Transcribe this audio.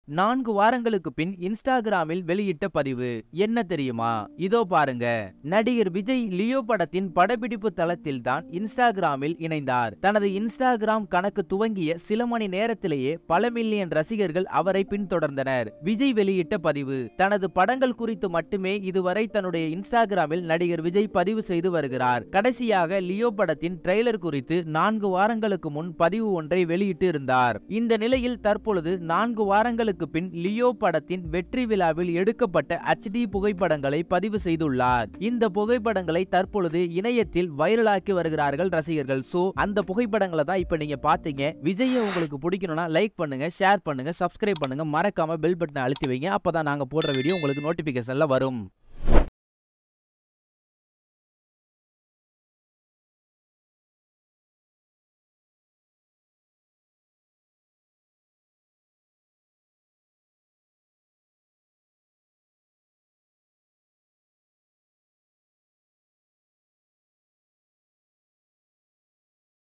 நான்கு வாரங்களுக்கு பின் இன்ஸ்டாகிராமில் வெளியிட்ட பதிவு என்ன தெரியுமா இதோ பாருங்க நடிகர் விஜய் லியோ படத்தின் படப்பிடிப்பு தளத்தில் தான் இன்ஸ்டாகிராமில் இணைந்தார் தனது இன்ஸ்டாகிராம் கணக்கு துவங்கிய சில மணி நேரத்திலேயே பல மில்லியன் ரசிகர்கள் அவரை பின்தொடர்ந்தனர் விஜய் வெளியிட்ட பதிவு தனது படங்கள் குறித்து மட்டுமே இதுவரை தன்னுடைய இன்ஸ்டாகிராமில் நடிகர் விஜய் பதிவு செய்து வருகிறார் கடைசியாக லியோ படத்தின் ட்ரெய்லர் குறித்து நான்கு வாரங்களுக்கு முன் பதிவு ஒன்றை வெளியிட்டு இருந்தார் இந்த நிலையில் தற்பொழுது நான்கு வாரங்களுக்கு பின் லியோ படத்தின் வெற்றி விழாவில் எடுக்கப்பட்ட HD புகைப்படங்களை பதிவு செய்துள்ளார் இந்த புகைப்படங்களை தற்பொழுது இணையத்தில் வைரலாக்கி வருகிறார்கள் ரசிகர்கள் சோ அந்த புகைப்படங்களை தான் இப்ப நீங்க பாத்தீங்க விஜயை உங்களுக்கு பிடிக்கணும்னா லைக் பண்ணுங்க ஷேர் பண்ணுங்க சப்ஸ்கிரைப் பண்ணுங்க மறக்காம பெல் பட்டனை அழுத்தி வைங்க அப்பதான் நாங்க போடுற வீடியோ உங்களுக்கு நோட்டிபிகேஷன்ல வரும்